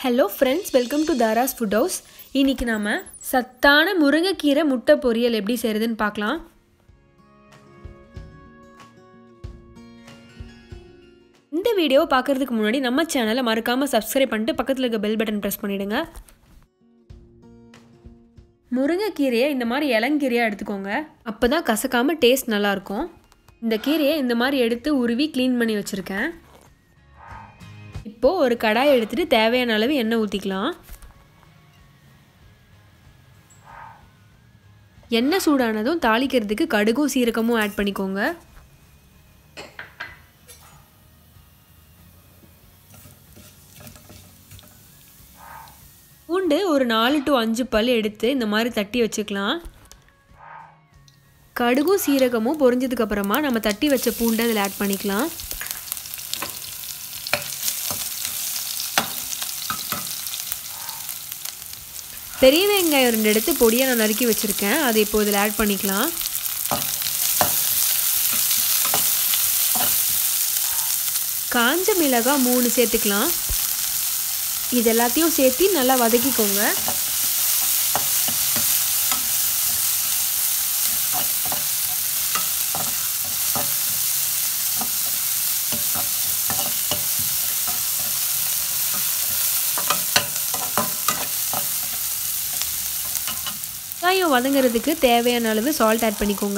hello friends welcome to Thara's food house இன்றைக்கி நாம் சத்தான முருங்கைக்கீரை முட்டை பொரியல் எப்படி செய்கிறதுன்னு பார்க்கலாம் இந்த வீடியோவை பார்க்குறதுக்கு முன்னாடி நம்ம சேனலை மறக்காமல் சப்ஸ்கிரைப் பண்ணிட்டு பக்கத்தில் இருக்க பெல் பட்டன் ப்ரெஸ் பண்ணிவிடுங்க முருங்கைக்கீரையை இந்த மாதிரி இளங்கீரையாக எடுத்துக்கோங்க அப்போ தான் கசக்காமல் டேஸ்ட் நல்லாயிருக்கும் இந்த கீரையை இந்த மாதிரி எடுத்து உருவி க்ளீன் பண்ணி வச்சுருக்கேன் இப்போது ஒரு கடாய் எடுத்துகிட்டு தேவையான அளவு எண்ணெய் ஊற்றிக்கலாம் எண்ணெய் சூடானதும் தாளிக்கிறதுக்கு கடுகும் சீரகமும் ஆட் பண்ணிக்கோங்க பூண்டு ஒரு நாலு டு அஞ்சு பல் எடுத்து இந்த மாதிரி தட்டி வச்சுக்கலாம் கடுகும் சீரகமும் பொரிஞ்சதுக்கு அப்புறமா நம்ம தட்டி வச்ச பூண்டை அதில் ஆட் பண்ணிக்கலாம் பெரிய வெங்காயம் ரெண்டு எடுத்து பொடியாக நான் நறுக்கி வச்சுருக்கேன் அதை இப்போ இதில் ஆட் பண்ணிக்கலாம் காஞ்ச மிளகாய் மூணு சேர்த்துக்கலாம் இது எல்லாத்தையும் சேர்த்து நல்லா வதக்கிக்கோங்க வெங்காயம் வதங்குறதுக்கு தேவையான அளவு சால்ட் ஆட் பண்ணிக்கோங்க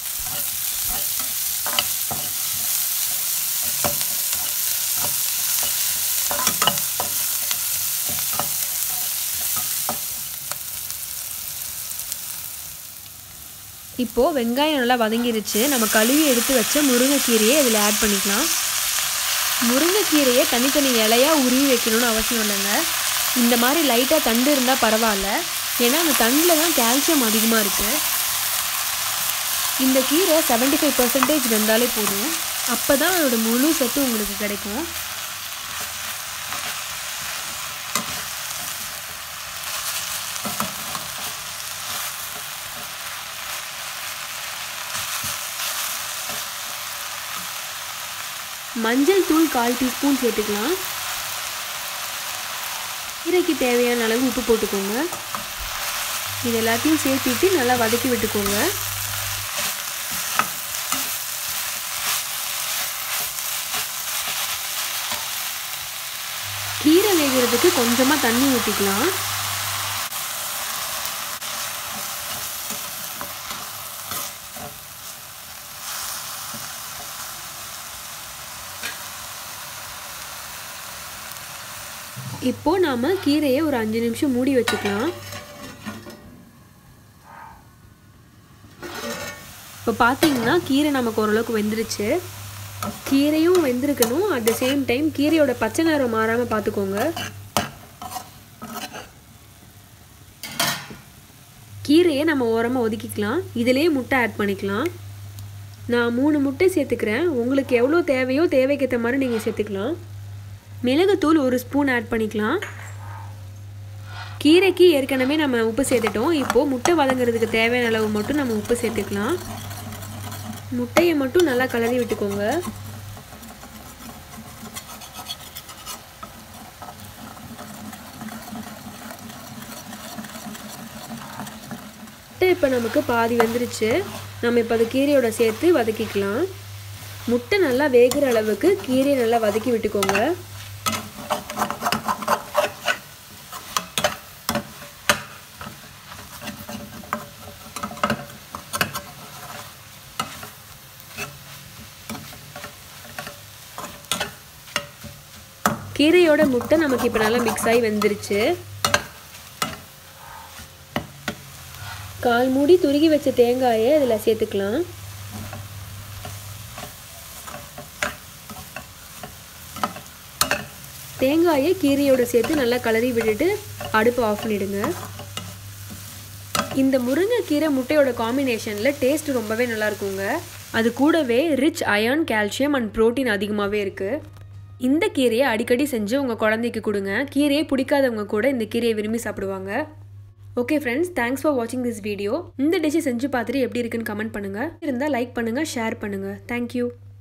இப்போது வெங்காயம் நல்லா வதங்கிருச்சு நம்ம கழுவி எடுத்து வச்ச முருங்கைக்கீரையை இதில் ஆட் பண்ணிக்கலாம் முருங்கைக்கீரையை தனித்தனி இலையாக உருவி வைக்கணும்னு அவசியம் இல்லைங்க இந்த மாதிரி லைட்டாக தண்டு இருந்தால் பரவாயில்ல ஏன்னா அந்த தண்டில் தான் கால்சியம் அதிகமாக இருக்குது இந்த கீரை செவன்ட்டி ஃபைவ் பர்சன்டேஜ் வெந்தாலே போதும் அப்போ தான் அதோட முழு சத்து உங்களுக்கு கிடைக்கும் மஞ்சள் தூள் கால் டீஸ்பூன் சேர்த்துக்கலாம் கீரைக்கு தேவையான அளவு உப்பு போட்டுக்கோங்க இது எல்லாத்தையும் சேர்த்துட்டு நல்லா வதக்கி விட்டுக்கோங்க கீரை வேகிறதுக்கு கொஞ்சமாக தண்ணி ஊற்றிக்கலாம் இப்போது நாம் கீரையை ஒரு அஞ்சு நிமிஷம் மூடி வச்சுக்கலாம் இப்போ பார்த்தீங்கன்னா கீரை நமக்கு ஓரளவுக்கு வெந்துருச்சு கீரையும் வெந்திருக்கணும் அட் த சேம் டைம் கீரையோட பச்சை நிறம் மாறாமல் பார்த்துக்கோங்க கீரையை நம்ம ஓரமாக ஒதுக்கிக்கலாம் இதிலே முட்டை ஆட் பண்ணிக்கலாம் நான் மூணு முட்டை சேர்த்துக்கிறேன் உங்களுக்கு எவ்வளோ தேவையோ தேவைக்கேற்ற மாதிரி நீங்கள் சேர்த்துக்கலாம் மிளகுத்தூள் ஒரு ஸ்பூன் ஆட் பண்ணிக்கலாம் கீரைக்கு ஏற்கனவே நம்ம உப்பு சேர்த்துட்டோம் இப்போது முட்டை வதங்குறதுக்கு தேவையான அளவு மட்டும் நம்ம உப்பு சேர்த்துக்கலாம் முட்டையை மட்டும் நல்லா கலரி விட்டுக்கோங்க முட்டை இப்போ நமக்கு பாதி வந்துருச்சு நம்ம இப்போ அது கீரையோட சேர்த்து வதக்கிக்கலாம் முட்டை நல்லா வேகிற அளவுக்கு கீரையை நல்லா வதக்கி விட்டுக்கோங்க கீரையோட முட்டை நமக்கு இப்போ நல்லா மிக்ஸ் ஆகி வந்துருச்சு கால் மூடி துருகி வச்ச தேங்காயை இதில் சேர்த்துக்கலாம் தேங்காயை கீரையோடு சேர்த்து நல்லா கலரி விட்டுட்டு அடுப்பு ஆஃப் பண்ணிவிடுங்க இந்த முருங்கைக்கீரை முட்டையோட காம்பினேஷனில் டேஸ்ட் ரொம்பவே நல்லா இருக்குங்க அது கூடவே rich iron calcium and protein அதிகமாகவே இருக்குது இந்த கீரையை அடிக்கடி செஞ்சு உங்கள் குழந்தைக்கு கொடுங்க கீரையை பிடிக்காதவங்க கூட இந்த கீரையை விரும்பி சாப்பிடுவாங்க ஓகே ஃப்ரெண்ட்ஸ் தேங்க்ஸ் ஃபார் வாட்சிங் திஸ் வீடியோ இந்த டிஷ்ஷை செஞ்சு பார்த்துட்டு எப்படி இருக்குன்னு கமெண்ட் பண்ணுங்கள் இருந்தால் லைக் பண்ணுங்கள் ஷேர் பண்ணுங்கள் தேங்க்யூ